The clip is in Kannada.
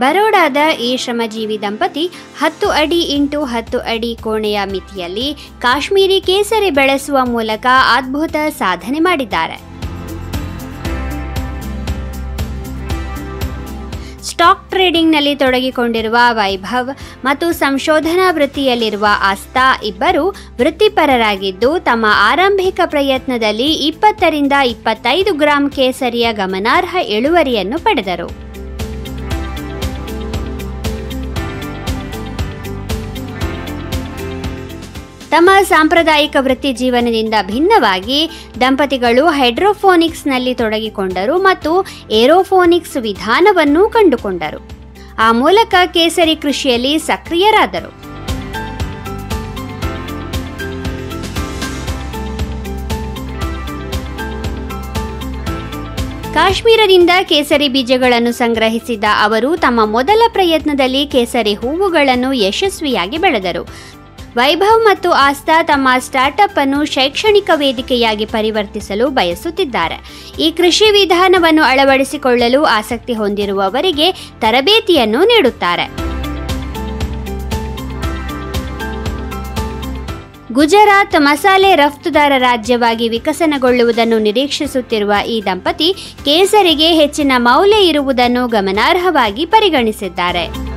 ಬರೋಡಾದ ಈ ಶ್ರಮಜೀವಿ ದಂಪತಿ ಹತ್ತು ಅಡಿ ಇಂಟು ಹತ್ತು ಅಡಿ ಕೋಣೆಯ ಮಿತಿಯಲ್ಲಿ ಕಾಶ್ಮೀರಿ ಕೇಸರಿ ಬೆಳೆಸುವ ಮೂಲಕ ಅದ್ಭುತ ಸಾಧನೆ ಮಾಡಿದ್ದಾರೆ ಸ್ಟಾಕ್ ಟ್ರೇಡಿಂಗ್ನಲ್ಲಿ ತೊಡಗಿಕೊಂಡಿರುವ ವೈಭವ್ ಮತ್ತು ಸಂಶೋಧನಾ ವೃತ್ತಿಯಲ್ಲಿರುವ ಆಸ್ಥಾ ಇಬ್ಬರು ವೃತ್ತಿಪರರಾಗಿದ್ದು ತಮ್ಮ ಆರಂಭಿಕ ಪ್ರಯತ್ನದಲ್ಲಿ ಇಪ್ಪತ್ತರಿಂದ ಇಪ್ಪತ್ತೈದು ಗ್ರಾಂ ಕೇಸರಿಯ ಗಮನಾರ್ಹ ಇಳುವರಿಯನ್ನು ಪಡೆದರು ತಮ್ಮ ಸಾಂಪ್ರದಾಯಿಕ ವೃತ್ತಿ ಜೀವನದಿಂದ ಭಿನ್ನವಾಗಿ ದಂಪತಿಗಳು ಹೈಡ್ರೋಫೋನಿಕ್ಸ್ನಲ್ಲಿ ತೊಡಗಿಕೊಂಡರು ಮತ್ತು ಏರೋಫೋನಿಕ್ಸ್ ವಿಧಾನವನ್ನು ಕಂಡುಕೊಂಡರು ಆ ಮೂಲಕ ಕೇಸರಿ ಕೃಷಿಯಲ್ಲಿ ಸಕ್ರಿಯರಾದರು ಕಾಶ್ಮೀರದಿಂದ ಕೇಸರಿ ಬೀಜಗಳನ್ನು ಸಂಗ್ರಹಿಸಿದ ಅವರು ತಮ್ಮ ಮೊದಲ ಪ್ರಯತ್ನದಲ್ಲಿ ಕೇಸರಿ ಹೂವುಗಳನ್ನು ಯಶಸ್ವಿಯಾಗಿ ಬೆಳೆದರು ವೈಭವ್ ಮತ್ತು ಆಸ್ಥಾ ತಮ್ಮ ಸ್ಟಾರ್ಟ್ಅಪ್ ಅನ್ನು ಶೈಕ್ಷಣಿಕ ವೇದಿಕೆಯಾಗಿ ಪರಿವರ್ತಿಸಲು ಬಯಸುತ್ತಿದ್ದಾರೆ ಈ ಕೃಷಿ ವಿಧಾನವನ್ನು ಅಳವಡಿಸಿಕೊಳ್ಳಲು ಆಸಕ್ತಿ ಹೊಂದಿರುವವರಿಗೆ ತರಬೇತಿಯನ್ನು ನೀಡುತ್ತಾರೆ ಗುಜರಾತ್ ಮಸಾಲೆ ರಫ್ತುದಾರ ರಾಜ್ಯವಾಗಿ ವಿಕಸನಗೊಳ್ಳುವುದನ್ನು ನಿರೀಕ್ಷಿಸುತ್ತಿರುವ ಈ ದಂಪತಿ ಕೇಸರಿಗೆ ಹೆಚ್ಚಿನ ಮೌಲ್ಯ ಇರುವುದನ್ನು ಗಮನಾರ್ಹವಾಗಿ ಪರಿಗಣಿಸಿದ್ದಾರೆ